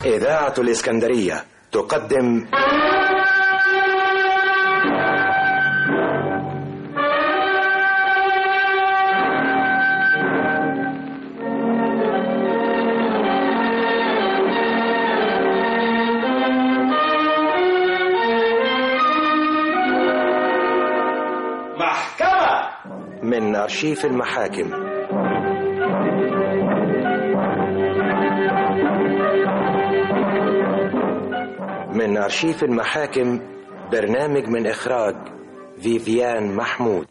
إذاعة الإسكندرية تقدم محكمة من أرشيف المحاكم من أرشيف المحاكم برنامج من إخراج فيفيان محمود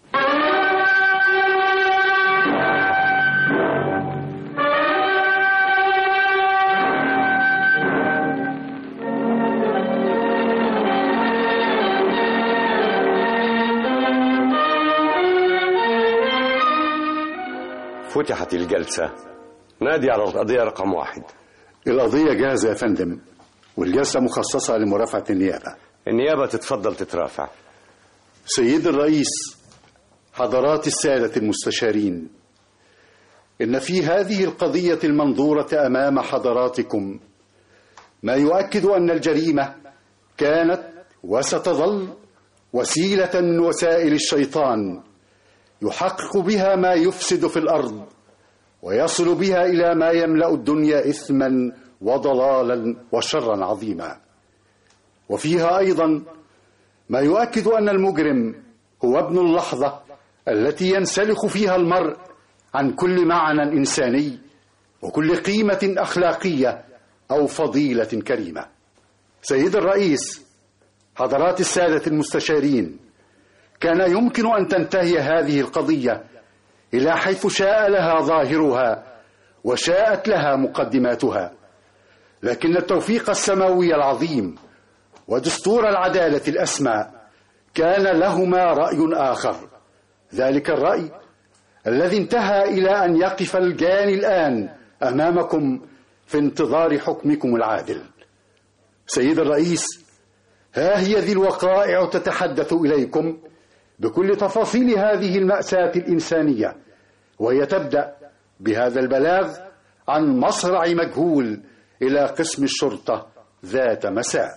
فتحت الجلسة نادي على القضية رقم واحد القضية جاهزة يا فندم والجلسة مخصصة لمرافعة النيابة النيابة تتفضل تترافع سيد الرئيس حضرات السادة المستشارين إن في هذه القضية المنظورة أمام حضراتكم ما يؤكد أن الجريمة كانت وستظل وسيلة من وسائل الشيطان يحقق بها ما يفسد في الأرض ويصل بها إلى ما يملأ الدنيا إثما وضلالا وشرا عظيما وفيها أيضا ما يؤكد أن المجرم هو ابن اللحظة التي ينسلخ فيها المرء عن كل معنى إنساني وكل قيمة أخلاقية أو فضيلة كريمة سيد الرئيس حضرات السادة المستشارين كان يمكن أن تنتهي هذه القضية إلى حيث شاء لها ظاهرها وشاءت لها مقدماتها لكن التوفيق السماوي العظيم ودستور العدالة الأسمى كان لهما رأي آخر ذلك الرأي الذي انتهى إلى أن يقف الجاني الآن أمامكم في انتظار حكمكم العادل سيد الرئيس ها هي ذي الوقائع تتحدث إليكم بكل تفاصيل هذه المأساة الإنسانية وهي تبدأ بهذا البلاغ عن مصرع مجهول إلى قسم الشرطة ذات مساء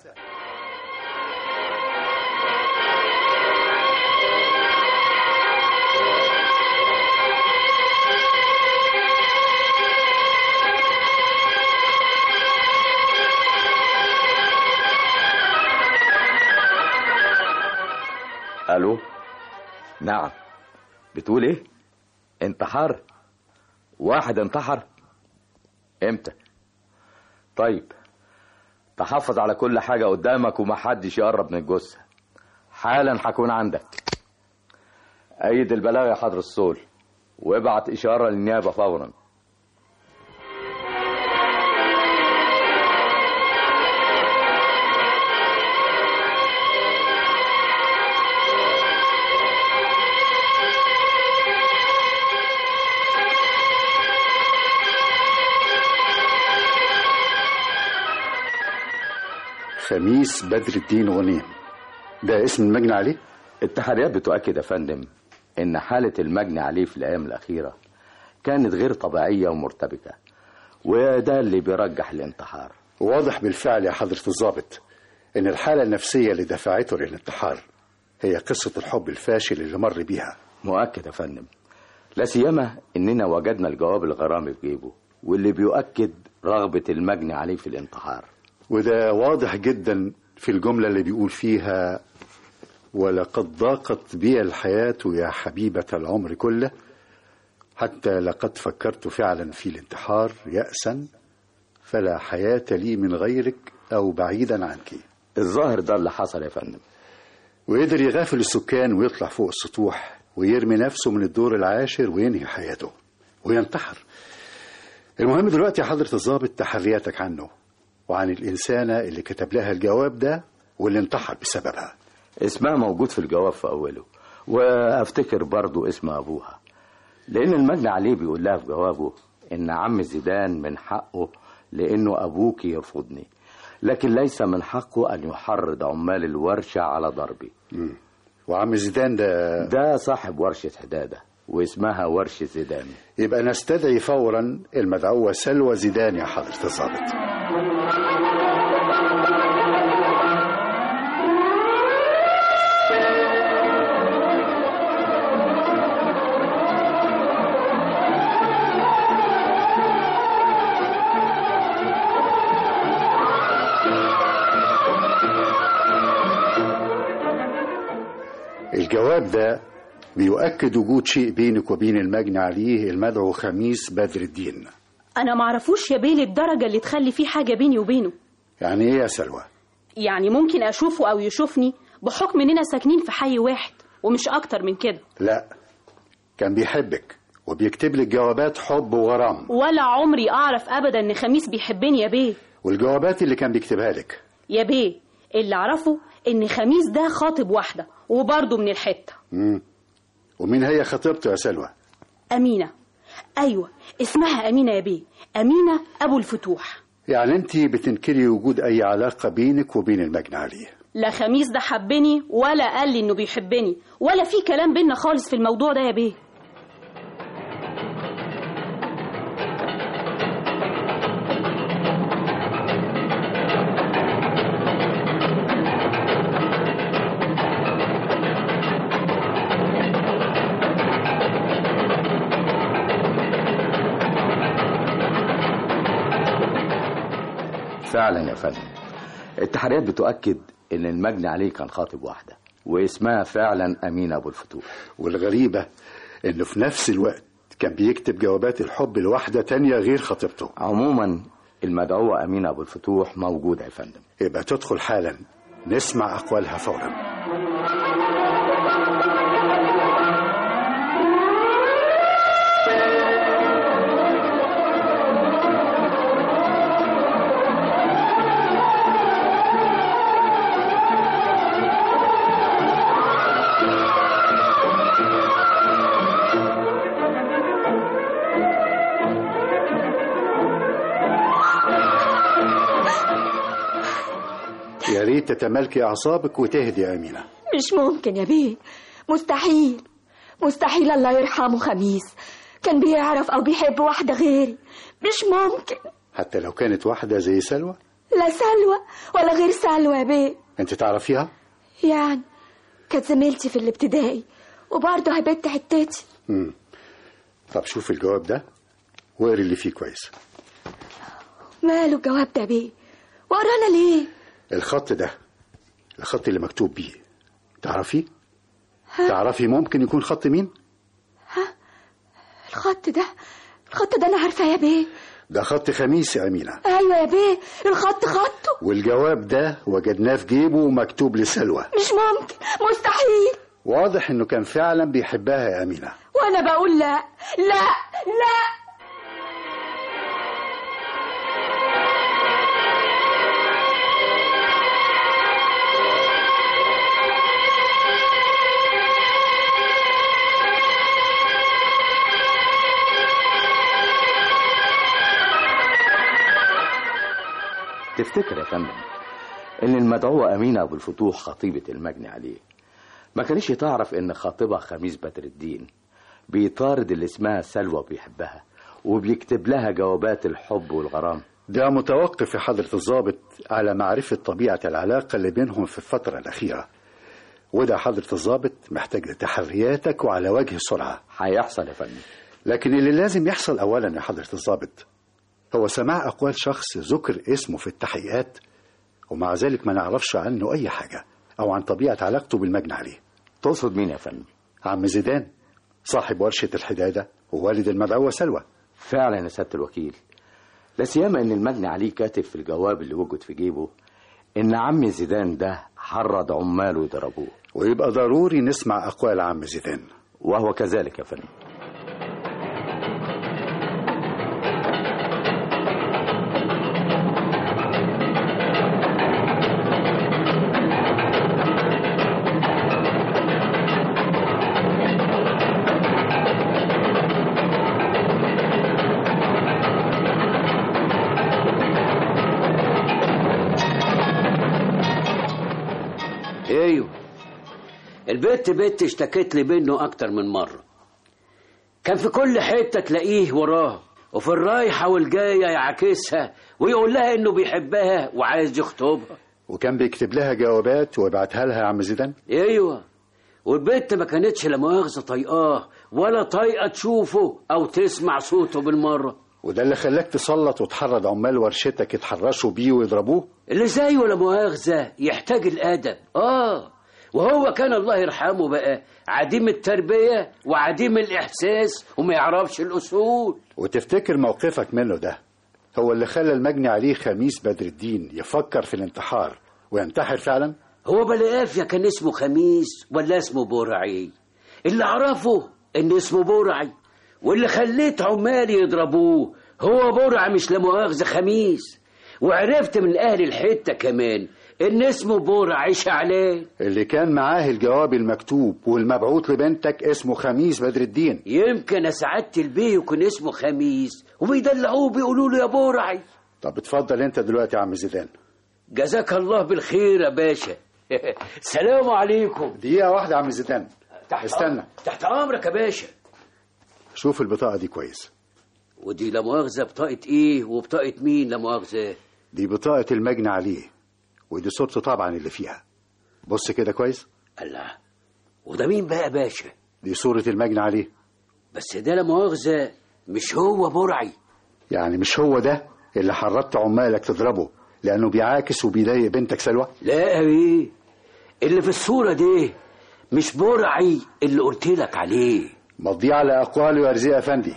الو نعم بتقول ايه انتحار واحد انتحر امتى طيب تحفظ على كل حاجة قدامك ومحدش يقرب من الجثة حالا هكون عندك أيد البلاغ يا حضر الصول وابعت إشارة للنيابة فورا خميس بدر الدين غنيم ده اسم المجني عليه التحريات بتؤكد يا فندم إن حالة المجني عليه في الأيام الأخيرة كانت غير طبيعية ومرتبكة وده اللي بيرجح الانتحار واضح بالفعل يا حضرة الضابط إن الحالة النفسية اللي دفعته للانتحار هي قصة الحب الفاشل اللي مر بيها مؤكد يا فندم لا سيما إننا وجدنا الجواب الغرامي في جيبه واللي بيؤكد رغبة المجني عليه في الانتحار وده واضح جدا في الجملة اللي بيقول فيها ولقد ضاقت بي الحياة يا حبيبة العمر كله حتى لقد فكرت فعلا في الانتحار يأسا فلا حياة لي من غيرك أو بعيدا عنك الظاهر ده اللي حصل يا فندم وقدر يغافل السكان ويطلع فوق السطوح ويرمي نفسه من الدور العاشر وينهي حياته وينتحر المهم دلوقتي يا حضرة الضابط تحرياتك عنه وعن الإنسانة اللي كتب لها الجواب ده واللي انتحر بسببها اسمها موجود في الجواب في أوله وأفتكر برضو اسم أبوها لأن المجني عليه بيقول لها في جوابه إن عم زيدان من حقه لأنه أبوك يرفضني لكن ليس من حقه أن يحرض عمال الورشة على ضربي وعم زيدان ده ده صاحب ورشة حدادة واسمها ورشة زيدان يبقى نستدعي فورا المدعوة سلوى زيدان يا حضرة الضابط الجواب ده بيؤكد وجود شيء بينك وبين المجني عليه المدعو خميس بدر الدين انا معرفوش يا بيه للدرجه اللي تخلي فيه حاجه بيني وبينه يعني ايه يا سلوى يعني ممكن اشوفه او يشوفني بحكم اننا ساكنين في حي واحد ومش اكتر من كده لا كان بيحبك وبيكتب لك جوابات حب وغرام ولا عمري اعرف ابدا ان خميس بيحبني يا بيه والجوابات اللي كان بيكتبها لك يا بيه اللي اعرفه ان خميس ده خاطب واحده وبرضه من الحته مم. ومين هي خطيبته يا سلوى امينه ايوه اسمها امينه يا بيه امينه ابو الفتوح يعني انت بتنكري وجود اي علاقه بينك وبين المجني عليه لا خميس ده حبني ولا قال لي انه بيحبني ولا في كلام بينا خالص في الموضوع ده يا بيه فعلا يا فندم التحريات بتؤكد ان المجني عليه كان خاطب واحده واسمها فعلا امين ابو الفتوح والغريبه انه في نفس الوقت كان بيكتب جوابات الحب لواحده تانية غير خطيبته عموما المدعوه امين ابو الفتوح موجوده يا فندم يبقى تدخل حالا نسمع اقوالها فورا يا ريت تتمالكي اعصابك وتهدي يا امينه مش ممكن يا بيه مستحيل مستحيل الله يرحمه خميس كان بيعرف او بيحب واحدة غيري مش ممكن حتى لو كانت واحده زي سلوى لا سلوى ولا غير سلوى يا بيه انت تعرفيها يعني كانت زميلتي في الابتدائي وبرضه هبت حتتي مم. طب شوف الجواب ده واقري اللي فيه كويس ماله الجواب ده بيه وقرانا ليه الخط ده الخط اللي مكتوب بيه تعرفيه تعرفي ممكن يكون خط مين الخط ده الخط ده انا عارفاه يا بيه ده خط خميس يا امينه ايوه يا بيه الخط خطه والجواب ده وجدناه في جيبه ومكتوب لسلوى مش ممكن مستحيل واضح انه كان فعلا بيحبها يا امينه وانا بقول لا لا لا تفتكر يا فندم ان المدعوه امينه ابو الفتوح خطيبه المجني عليه ما كانش تعرف ان خاطبها خميس بدر الدين بيطارد اللي اسمها سلوى بيحبها وبيكتب لها جوابات الحب والغرام ده متوقف يا حضرة الضابط على معرفة طبيعة العلاقة اللي بينهم في الفترة الأخيرة وده حضرة الضابط محتاج تحرياتك وعلى وجه السرعة هيحصل يا فندم لكن اللي لازم يحصل أولا يا حضرة الضابط هو سماع أقوال شخص ذكر اسمه في التحقيقات ومع ذلك ما نعرفش عنه أي حاجة أو عن طبيعة علاقته بالمجني عليه تقصد مين يا فندم عم زيدان صاحب ورشة الحدادة ووالد المدعوة سلوى فعلا يا سياده الوكيل لا سيما ان المجني عليه كاتب في الجواب اللي وجد في جيبه ان عم زيدان ده حرض عماله يضربوه ويبقى ضروري نسمع أقوال عم زيدان وهو كذلك يا فندم ايوه البت بنت اشتكت لي منه اكتر من مره كان في كل حته تلاقيه وراه وفي الرايحة والجاية يعاكسها ويقول لها إنه بيحبها وعايز يخطبها وكان بيكتب لها جوابات ويبعتها لها يا عم زيدان ايوه والبنت ما كانتش لا مؤاخذه طايقاه ولا طايقه تشوفه او تسمع صوته بالمره وده اللي خلاك تسلط وتحرض عمال ورشتك يتحرشوا بيه ويضربوه اللي زيه لا مؤاخذه يحتاج الادب اه وهو كان الله يرحمه بقى عديم التربيه وعديم الاحساس وما يعرفش الاصول وتفتكر موقفك منه ده هو اللي خلى المجني عليه خميس بدر الدين يفكر في الانتحار وينتحر فعلا هو بلا قافيه كان اسمه خميس ولا اسمه برعي اللي اعرفه ان اسمه برعي واللي خليت عمالي يضربوه هو برع مش لا مؤاخذه خميس وعرفت من اهل الحته كمان ان اسمه برع شعلان اللي كان معاه الجواب المكتوب والمبعوث لبنتك اسمه خميس بدر الدين يمكن يا سعاده البيه يكون اسمه خميس وبيدلعوه بيقولوا له يا برعي طب اتفضل انت دلوقتي يا عم زيدان جزاك الله بالخير يا باشا سلام عليكم دقيقة واحدة يا عم زيدان استنى تحت امرك يا باشا شوف البطاقة دي كويس ودي لا مؤاخذه بطاقه ايه وبطاقه مين لا مؤاخذه دي بطاقة المجني عليه ودي صورته طبعا اللي فيها بص كده كويس الله وده مين بقى يا باشا دي صورة المجني عليه بس ده لا مؤاخذه مش هو برعي يعني مش هو ده اللي حرضت عمالك تضربه لأنه بيعاكس وبيضايق بنتك سلوى لا يا بيه اللي في الصوره دي مش برعي اللي قلت لك عليه مضي على أقوال وأرزاق أفندي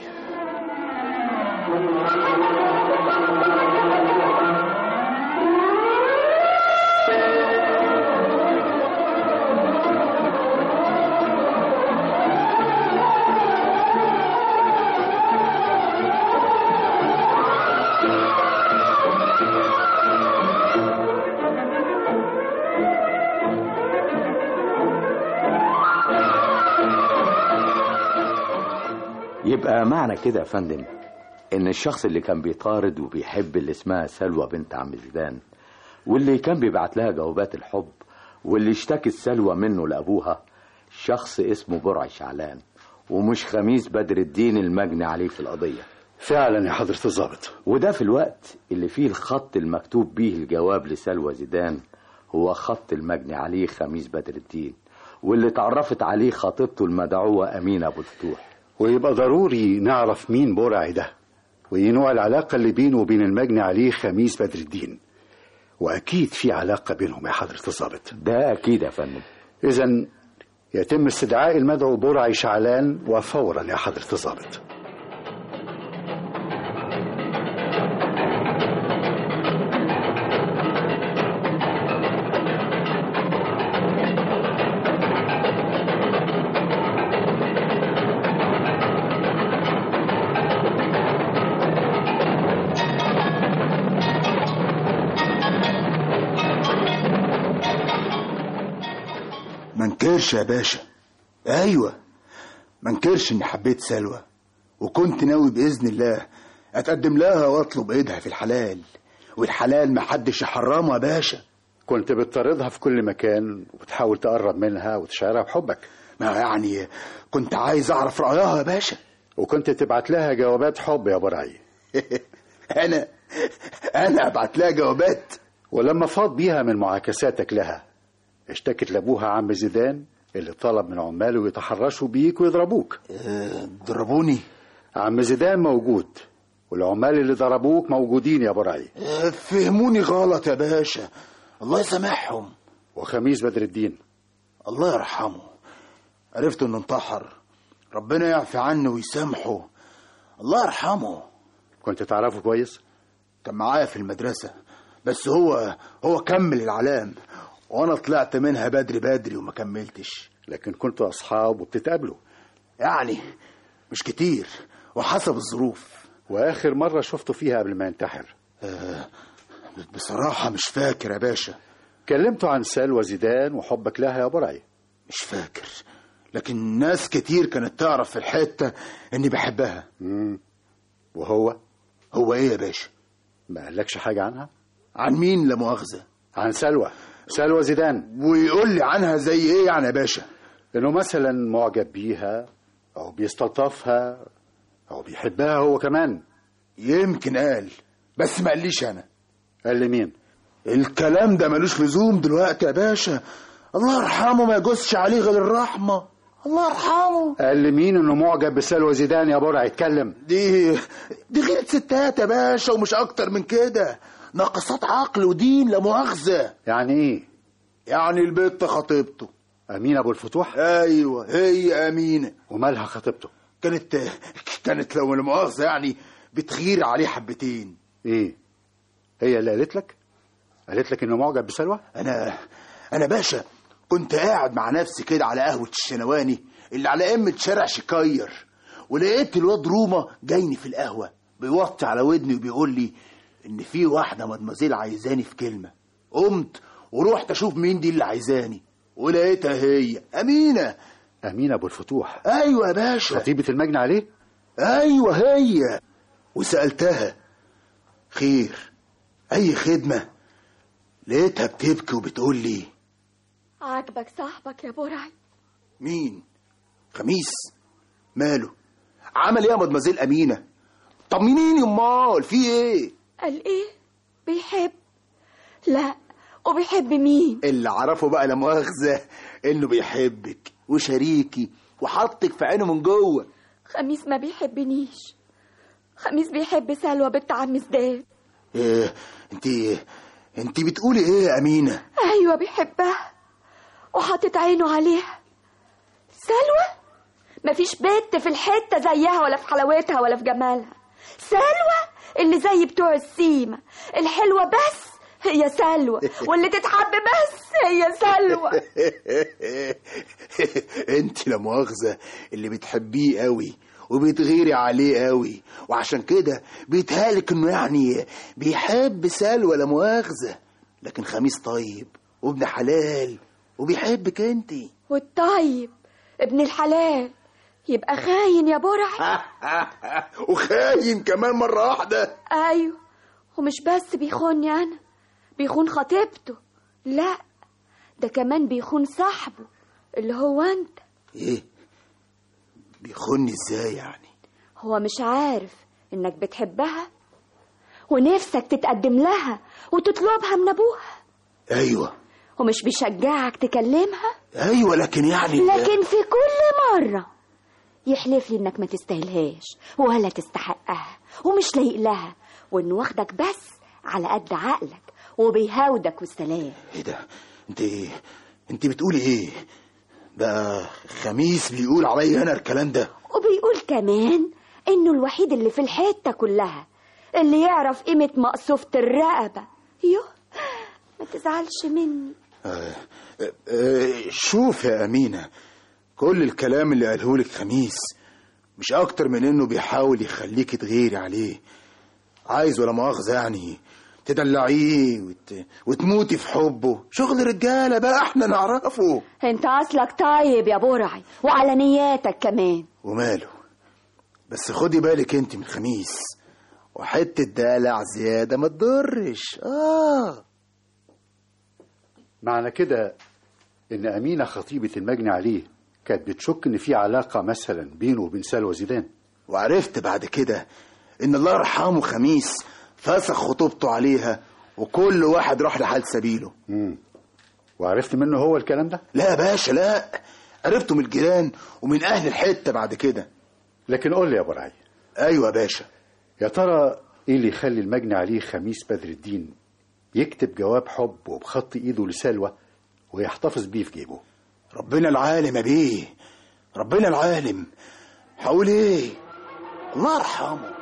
يبقى معنى كده يا فندم ان الشخص اللي كان بيطارد وبيحب اللي اسمها سلوى بنت عم زيدان واللي كان بيبعت لها جوابات الحب واللي اشتكت سلوى منه لابوها شخص اسمه برع شعلان ومش خميس بدر الدين المجني عليه في القضيه فعلا يا حضرة الضابط وده في الوقت اللي فيه الخط المكتوب بيه الجواب لسلوى زيدان هو خط المجني عليه خميس بدر الدين واللي اتعرفت عليه خطيبته المدعوة أمينة أبو الفتوح ويبقى ضروري نعرف مين برعي ده وايه نوع العلاقة اللي بينه وبين المجني عليه خميس بدر الدين وأكيد في علاقة بينهم يا حضرة الضابط ده أكيد يا فندم إذا يتم استدعاء المدعو برعي شعلان وفورا يا حضرة الضابط منكرش يا باشا ايوه منكرش اني حبيت سلوى وكنت ناوي باذن الله اتقدم لها واطلب ايدها في الحلال والحلال محدش يحرمه يا باشا كنت بتطاردها في كل مكان وبتحاول تقرب منها وتشعرها بحبك ما يعني كنت عايز اعرف رايها يا باشا وكنت تبعت لها جوابات حب يا برعي انا انا ابعت لها جوابات ولما فاض بيها من معاكساتك لها اشتكت لابوها عم زيدان اللي طلب من عماله يتحرشوا بيك ويضربوك أه، ضربوني عم زيدان موجود والعمال اللي ضربوك موجودين يا برعي أه، فهموني غلط يا باشا الله يسامحهم وخميس بدر الدين الله يرحمه عرفت انه انتحر ربنا يعفي عنه ويسامحه الله يرحمه كنت تعرفه كويس كان معايا في المدرسة بس هو هو كمل العلام وانا طلعت منها بدري بدري وما كملتش لكن كنتوا اصحاب وبتتقابلوا يعني مش كتير وحسب الظروف واخر مره شفته فيها قبل ما ينتحر آه بصراحة مش فاكر يا باشا كلمته عن سلوى زيدان وحبك لها يا برعي مش فاكر لكن ناس كتير كانت تعرف في الحتة اني بحبها مم. وهو هو ايه يا باشا ما قالكش حاجه عنها عن مين لا مؤاخذة عن سلوى سلوى زيدان ويقول لي عنها زي ايه يعني يا باشا انه مثلا معجب بيها او بيستلطفها او بيحبها هو كمان يمكن قال بس ما قاليش انا قال لي مين الكلام ده ملوش لزوم دلوقتي يا باشا الله يرحمه ما يجوزش عليه غير الرحمه الله يرحمه قال لي مين انه معجب بسلوى زيدان يا برع يتكلم دي دي غيرة ستات يا باشا ومش اكتر من كده ناقصات عقل ودين لا مؤاخذه يعني ايه يعني البت خطيبته امين ابو الفتوح ايوه هي امينه ومالها خطيبته كانت كانت لو لا مؤاخذه يعني بتغير عليه حبتين ايه هي اللي قالت لك قالت لك انه معجب بسلوى انا انا باشا كنت قاعد مع نفسي كده على قهوه الشنواني اللي على قمه شارع شكاير ولقيت الواد روما جايني في القهوه بيوطي على ودني وبيقول لي ان في واحده مدمزيل عايزاني في كلمه قمت ورحت اشوف مين دي اللي عايزاني ولقيتها هي امينه امين ابو الفتوح ايوه يا باشا خطيبه المجني عليه ايوه هي وسالتها خير اي خدمه لقيتها بتبكي وبتقول لي عاجبك صاحبك يا برعي مين خميس ماله عمل ايه يا مدمزيل امينه طمنيني امال في ايه قال ايه بيحب لا وبيحب مين اللي عرفه بقى لا مؤاخذه انه بيحبك وشريكي وحطك في عينه من جوه خميس ما بيحبنيش خميس بيحب سلوى بنت عم زداد إيه انت انت بتقولي ايه يا امينه ايوه بيحبها وحاطط عينه عليها سلوى مفيش بنت في الحته زيها ولا في حلاوتها ولا في جمالها سلوى اللي زي بتوع السيما الحلوه بس هي سلوى واللي تتحب بس هي سلوى انت لا مؤاخذه اللي بتحبيه قوي وبتغيري عليه قوي وعشان كده بيتهالك انه يعني بيحب سلوى لا مؤاخذه لكن خميس طيب وابن حلال وبيحبك انت والطيب ابن الحلال يبقى خاين يا برعي وخاين كمان مره واحده ايوه ومش بس بيخوني انا بيخون خطيبته لا ده كمان بيخون صاحبه اللي هو انت ايه بيخوني ازاي يعني هو مش عارف انك بتحبها ونفسك تتقدم لها وتطلبها من ابوها ايوه ومش بيشجعك تكلمها ايوه لكن يعني لكن في كل مرة يحلف لي انك ما تستاهلهاش ولا تستحقها ومش لايق لها وانه واخدك بس على قد عقلك وبيهاودك والسلام ايه ده انت انت بتقولي ايه بقى خميس بيقول عليا انا الكلام ده وبيقول كمان انه الوحيد اللي في الحتة كلها اللي يعرف قيمة مقصوفة الرقبة يوه ما تزعلش مني آه آه شوف يا أمينة كل الكلام اللي قاله لك خميس مش أكتر من إنه بيحاول يخليك تغيري عليه عايز ولا مؤاخذة يعني تدلعيه وت... وتموتي في حبه شغل رجالة بقى احنا نعرفه انت اصلك طيب يا برعي وعلى نياتك كمان وماله بس خدي بالك انت من خميس وحتة دلع زيادة ما تضرش اه معنى كده ان امينه خطيبه المجني عليه كانت بتشك ان في علاقه مثلا بينه وبين سلوى زيدان وعرفت بعد كده ان الله يرحمه خميس فسخ خطوبته عليها وكل واحد راح لحال سبيله امم وعرفت منه هو الكلام ده لا يا باشا لا عرفته من الجيران ومن اهل الحته بعد كده لكن قول لي يا ابو رعي ايوه يا باشا يا ترى ايه اللي يخلي المجني عليه خميس بدر الدين يكتب جواب حب وبخط ايده لسلوى ويحتفظ بيه في جيبه ربنا العالم يا بيه ربنا العالم هقول ايه الله يرحمه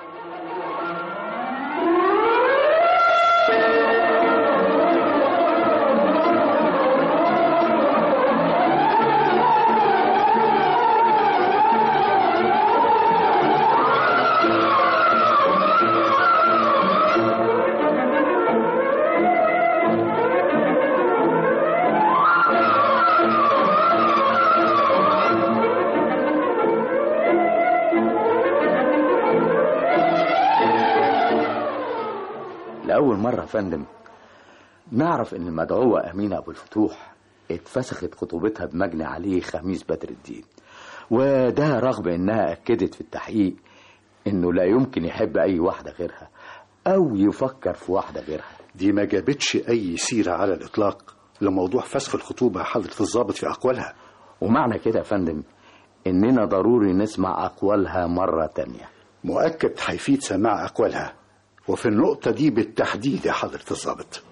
لأول مرة يا فندم نعرف إن المدعوة أمينة أبو الفتوح اتفسخت خطوبتها بمجني عليه خميس بدر الدين وده رغم إنها أكدت في التحقيق انه لا يمكن يحب اي واحدة غيرها او يفكر في واحدة غيرها دي ما جابتش أي سيرة على الإطلاق لموضوع فسخ الخطوبة يا حضرة الضابط في أقوالها ومعنى كده يا فندم اننا ضروري نسمع اقوالها مرة تانية مؤكد هيفيد سماع أقوالها وفي النقطة دي بالتحديد يا حضرة الضابط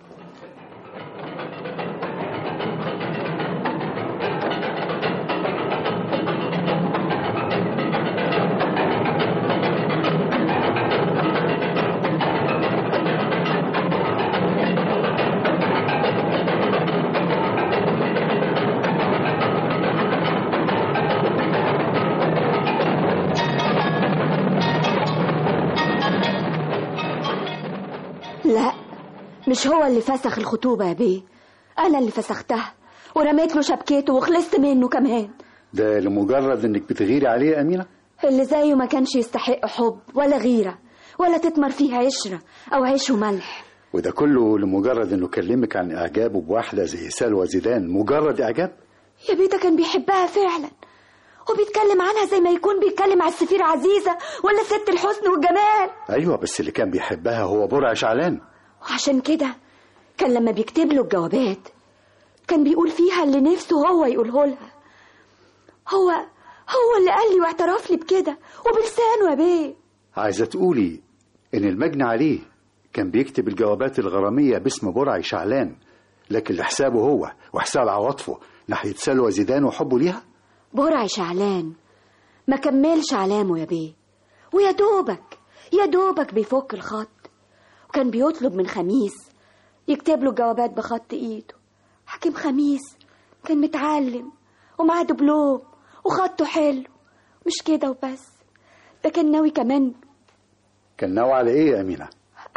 لا مش هو اللي فسخ الخطوبة يا بيه أنا اللي فسختها ورميت له شبكته وخلصت منه كمان ده لمجرد إنك بتغيري عليه يا أمينة اللي زيه ما كانش يستحق حب ولا غيرة ولا تتمر فيه عشرة أو عيش وملح وده كله لمجرد إنه كلمك عن إعجابه بواحدة زي سلوى زيدان مجرد إعجاب يا بيه ده كان بيحبها فعلا وبيتكلم عنها زي ما يكون بيتكلم على السفيرة عزيزة ولا ست الحسن والجمال أيوة بس اللي كان بيحبها هو برع شعلان وعشان كده كان لما بيكتب له الجوابات كان بيقول فيها اللي نفسه هو يقوله لها هو هو اللي قال لي واعترف لي بكده وبلسانه يا بيه عايزة تقولي إن المجني عليه كان بيكتب الجوابات الغرامية باسم برعي شعلان لكن لحسابه هو وحساب عواطفه ناحية سلوى زيدان وحبه ليها برعي شعلان ما كملش علامه يا بيه ويا دوبك يا دوبك بيفك الخط وكان بيطلب من خميس يكتب له الجوابات بخط ايده حكيم خميس كان متعلم ومعاه دبلوم وخطه حلو مش كده وبس ده كان ناوي كمان كان ناوي على إيه يا أمينة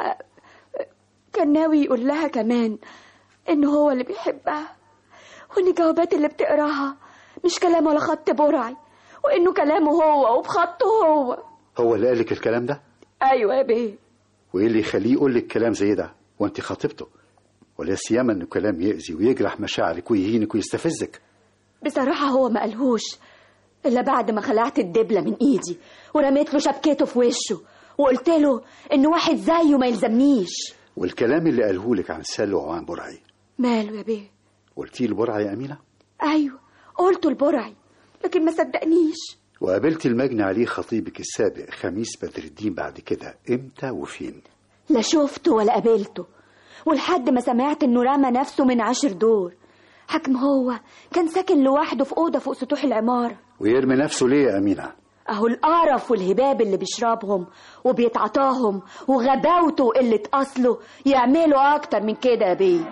كان ناوي يقول لها كمان إنه هو اللي بيحبها وإن الجوابات اللي بتقراها مش كلام ولا خط برعي وإنه كلامه هو وبخطه هو هو اللي قالك الكلام ده أيوة يا بيه وإيه اللي يخليه يقول لك كلام زي ده وأنت خاطبته ولا سيما إنه كلام يأذي ويجرح مشاعرك ويهينك ويستفزك بصراحة هو ما قالهوش إلا بعد ما خلعت الدبلة من إيدي ورميت له شبكته في وشه وقلت له إن واحد زيه ما يلزمنيش والكلام اللي قاله لك عن سلوى وعن برعي ماله يا بيه قلتيه لبرعي يا أمينة أيوة قلته لبرعي لكن ما صدقنيش وقابلت المجني عليه خطيبك السابق خميس بدر الدين بعد كده امتى وفين لا شفته ولا قابلته ولحد ما سمعت انه رمى نفسه من عشر دور حكم هو كان ساكن لوحده في أوضة فوق سطوح العمارة ويرمي نفسه ليه يا أمينة أهو القرف والهباب اللي بيشربهم وبيتعطاهم وغباوته وقلة أصله يعملوا أكتر من كده يا بيه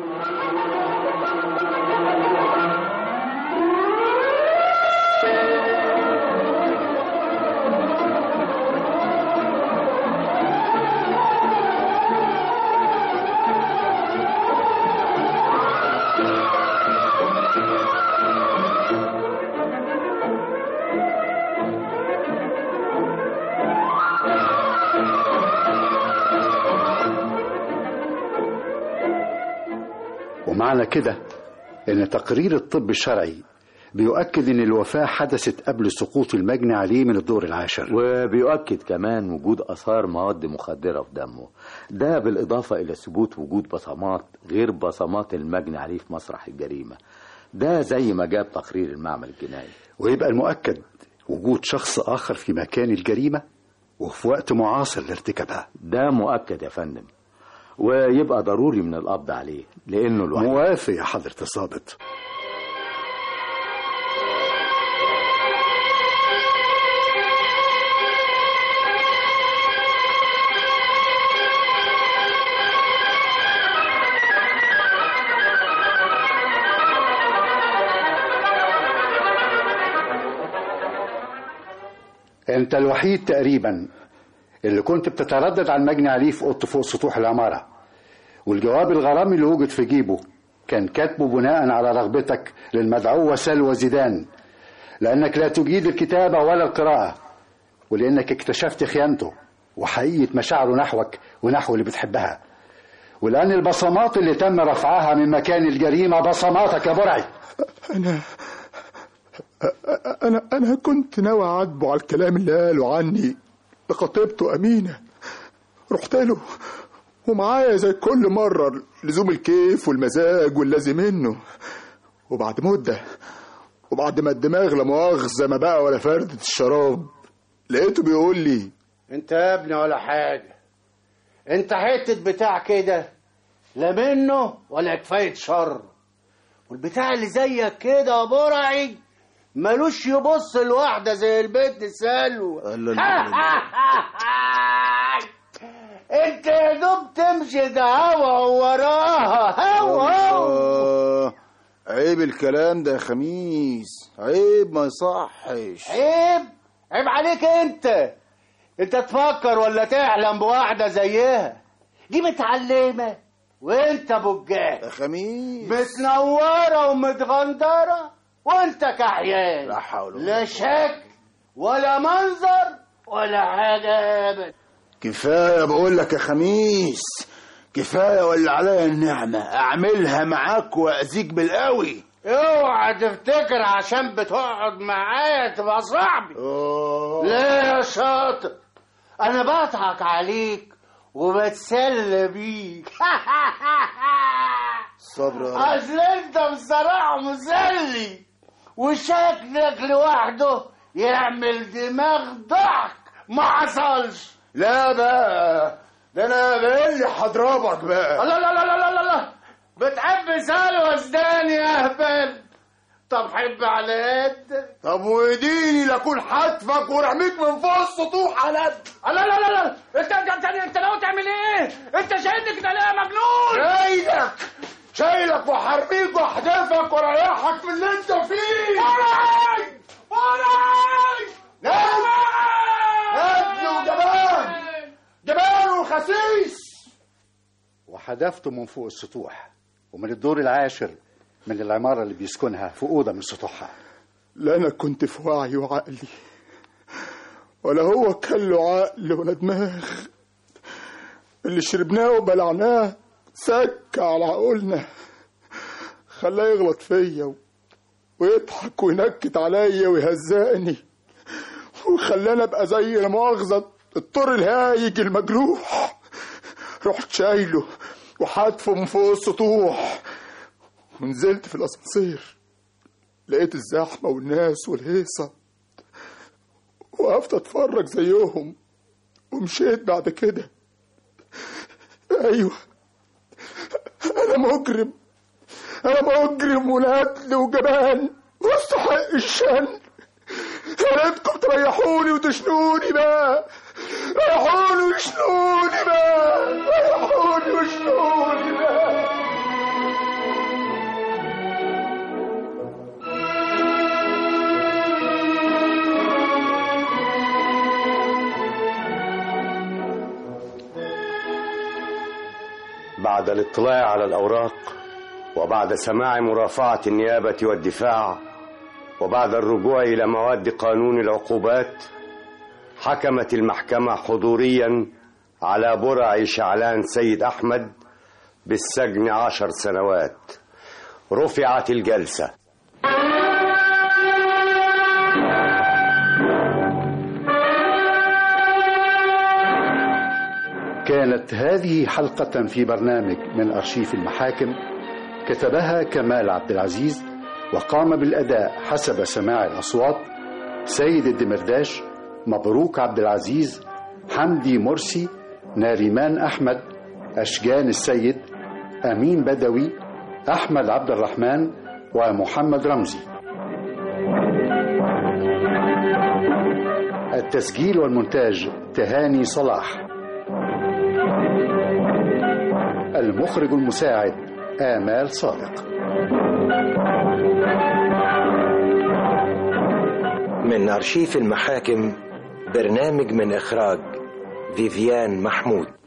ومعنى كده ان تقرير الطب الشرعي بيؤكد ان الوفاة حدثت قبل سقوط المجني عليه من الدور العاشر وبيؤكد كمان وجود آثار مواد مخدرة في دمه ده بالإضافة إلى ثبوت وجود بصمات غير بصمات المجني عليه في مسرح الجريمة ده زي ما جاب تقرير المعمل الجنائي ويبقى المؤكد وجود شخص آخر في مكان الجريمة وفي وقت معاصر لارتكابها ده مؤكد يا فندم ويبقى ضروري من القبض عليه لأنه الوحيد موافق يا حضرة الضابط انت الوحيد تقريبا اللي كنت بتتردد على المجني عليه في اوضه فوق سطوح العماره والجواب الغرامي اللي وجد في جيبه كان كاتبه بناء على رغبتك للمدعوة سلوى زيدان لأنك لا تجيد الكتابة ولا القراءة ولأنك اكتشفت خيانته وحقيقة مشاعره نحوك ونحو اللي بتحبها ولأن البصمات اللي تم رفعها من مكان الجريمة بصماتك يا برعي أنا أنا أنا كنت ناوي أعاتبه على الكلام اللي قاله عني لخطيبته أمينة رحت له ومعايا زي كل مرة لزوم الكيف والمزاج واللازم منه وبعد مدة وبعد ما الدماغ لا مؤاخذة ما بقى ولا فردة الشراب لقيته بيقول لي انت يا ابني ولا حاجة انت حتة بتاع كده لا منه ولا كفاية شر والبتاع اللي زيك كده يا برعي ملوش يبص لواحدة زي البنت سلوى انت يا دوب تمشي ده هوا وراها هوا آه عيب الكلام ده يا خميس عيب ما يصحش عيب عيب عليك انت انت تفكر ولا تحلم بواحدة زيها دي متعلمة وانت بجاه يا خميس متنورة ومتغندرة وانت كحيان لا حول ولا لا شكل ولا منظر ولا حاجة ابدا كفاية بقول لك يا خميس كفاية ولا عليا النعمة أعملها معاك وأذيك بالقوي اوعى تفتكر عشان بتقعد معايا تبقى صاحبي لا يا شاطر انا بضحك عليك وبتسلى بيك صبر يا رب. اصل انت بصراحه مسلي وشكلك لوحده يعمل دماغ ضحك ما حصلش لا بقى ده أنا باين لي هضربك بقى الله لا لا لا لا لا بتحب سلوى زدان يا اهبل طب حب على قدك طب واديني لاكون حتفك ورميك من فوق السطوح على قد لا لا لا لا انت انت انت ناوي تعمل ايه؟ انت شايلني كده ليه يا مجنون؟ شايلك شايلك وحرميك واحدفك واريحك من اللي انت فيه فرج فرج نادي نادي وجبان جبان وخسيس وحدفته من فوق السطوح ومن الدور العاشر من العمارة اللي بيسكنها في أوضة من سطوحها لا انا كنت في وعي وعقلي ولا هو كان له عقل ولا دماغ اللي شربناه وبلعناه سك على عقولنا خلاه يغلط فيا و- ويضحك وينكت عليا ويهزقني وخلاني ابقى زي لا مؤاخذه الطور الهايج المجروح رحت شايله وحاتفه من فوق السطوح ونزلت في الاسانسير لقيت الزحمة والناس والهيصة وقفت اتفرج زيهم ومشيت بعد كده ايوه انا مجرم انا مجرم ونقتل وجبان واستحق الشن يا ريتكم تريحوني وتشنوني بقى ريحوني وشنوني بقى ريحوني وشنوني بقى بعد الاطلاع على الأوراق وبعد سماع مرافعة النيابة والدفاع وبعد الرجوع إلى مواد قانون العقوبات حكمت المحكمة حضوريا على برع شعلان سيد أحمد بالسجن عشر سنوات رفعت الجلسة كانت هذه حلقة في برنامج من أرشيف المحاكم كتبها كمال عبد العزيز وقام بالأداء حسب سماع الأصوات سيد الدمرداش مبروك عبد العزيز حمدي مرسي ناريمان أحمد أشجان السيد أمين بدوي أحمد عبد الرحمن ومحمد رمزي التسجيل والمونتاج تهاني صلاح المخرج المساعد آمال صادق من أرشيف المحاكم برنامج من إخراج فيفيان محمود